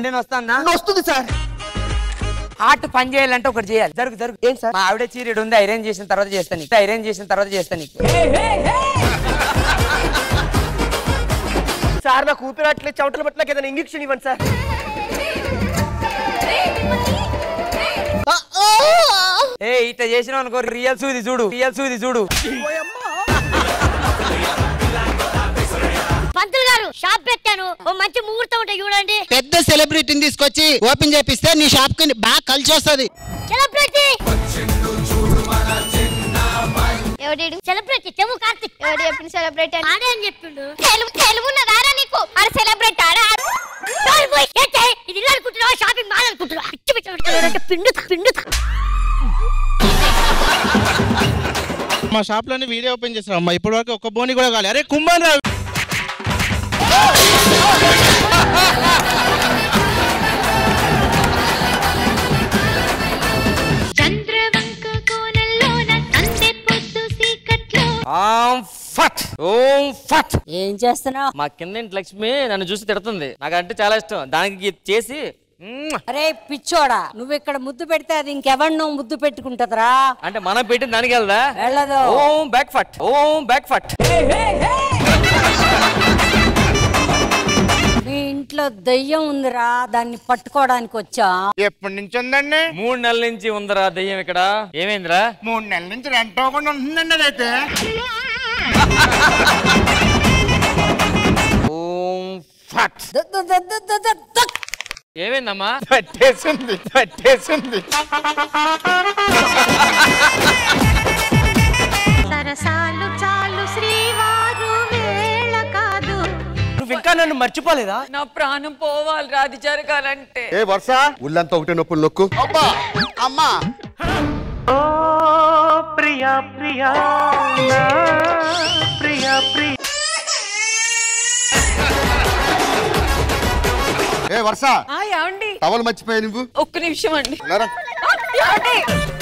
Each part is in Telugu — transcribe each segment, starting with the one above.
గుండె వస్తుందా వస్తుంది సార్ హార్ట్ పని చేయాలంటే ఒకటి చేయాలి జరుగు జరుగు ఏం సార్? మా ఆవిడ చీరియడ్ ఉంది ఐరన్ చేసిన తర్వాత చేస్తాను నీకు ఐరన్ చేసిన తర్వాత చేస్తాను నీకు సార్ నాకు ఊపిరాట్లేదు చెమటలు పట్టలేక ఏదైనా ఇంజక్షన్ ఇవ్వండి సార్ ఏ ఇట్లా చేసినావు అనుకో రియల్ సూది చూడు రియల్ సూది చూడు పంతులు గారు షాప్ పెట్టాను ఓ మంచి ముహూర్తం ఉంటే చూడండి పెద్ద సెలబ్రిటీని తీసుకొచ్చి ఓపెన్ చేపిస్తే నీ షాప్ కి బాగా కలిసి వస్తుంది సెలబ్రిటీ ఎవడేడు సెలబ్రిటీ చెవు కార్తిక్ ఎవడు చెప్పిన సెలబ్రిటీ ఆడే అని చెప్పిండు తెలుగు తెలుగు రారా నీకు అరే సెలబ్రిటీ ఆడా ఇది ఇల్లు అనుకుంటున్నావా షాపింగ్ మాల్ అనుకుంటున్నావా పిచ్చి పిచ్చి పెట్టుకోలేదంటే పిండుతా పిండుతా మా షాప్ లోనే వీడియో ఓపెన్ చేస్తాం అమ్మా ఇప్పటి వరకు ఒక బోని కూడా కాలేదు అరే కుంభన్ రా చంద్రవంక కోనల్లోన సందె పొద్దు సీకట్లో ఆం ఫట్ ఓం ఫట్ ఏం చేస్తున్నావు మా కింద ఇంటి లక్ష్మి నన్ను చూసి తిడుతుంది నాకంటే చాలా ఇష్టం దానికి ఇది చేసి మ్మ్. అరే పిచ్చోడా నువ్వు ఇక్కడ ముద్దు పెడితే అది ఇంకెవరినో ముద్దు పెట్టుకుంటదిరా అంటే మనం పెట్టిన దానికి వెళ్దా వెళ్ళదు ఓం బ్యాక్ ఫట్ ఓం బ్యాక్ ఫట్ మీ ఇంట్లో దయ్యం ఉందిరా దాన్ని పట్టుకోవడానికి వచ్చా ఎప్పటి నుంచి ఉందండి మూడు నెలల నుంచి ఉందరా దెయ్యం ఇక్కడ ఏమైందిరా మూడు నెలల నుంచి రెంట్ అవ్వకుండా ఉంటుందండి అదైతే ఓం ఫట్ ద- ద- ద- ద- ద- ద- ద- ఏమైందమ్మా పట్టేసింది పట్టేసింది సరసాలు చాలు శ్రీవారు వేళ కాదు నువ్వు ఇంకా నన్ను మర్చిపోలేదా నా ప్రాణం పోవాలి అది జరగాలంటే ఏ వర్ష ఉళ్ళంతా ఒకటే నొప్పులు నొక్కు అబ్బా అమ్మా ప్రియా ప్రియా ప్రియా ప్రియా ఏ వర్ష ఆ, ఏమండి టవల్ మర్చిపోయా నువ్వు ఒక్క నిమిషం అండి లేరా. ఆ, ఏమండి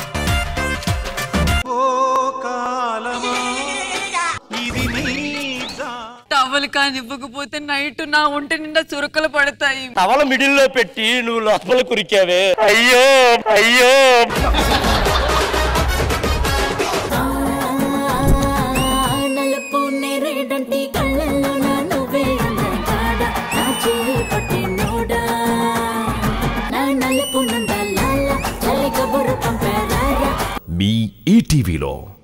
టవల్ కానీ ఇవ్వకపోతే నైట్ నా ఒంటి నిండా చురకలు పడతాయి టవల మిడిల్ లో పెట్టి నువ్వు లోపల కురికావే అయ్యో అయ్యో నలుపు నేరేడంటి కళ్ళల్లో నా నువ్వే అందగాడ నా చెయ్యి పట్టి నోడా నా నలుపు నందలాల చలి కబురు పంపారా మీ ఈటీవీలో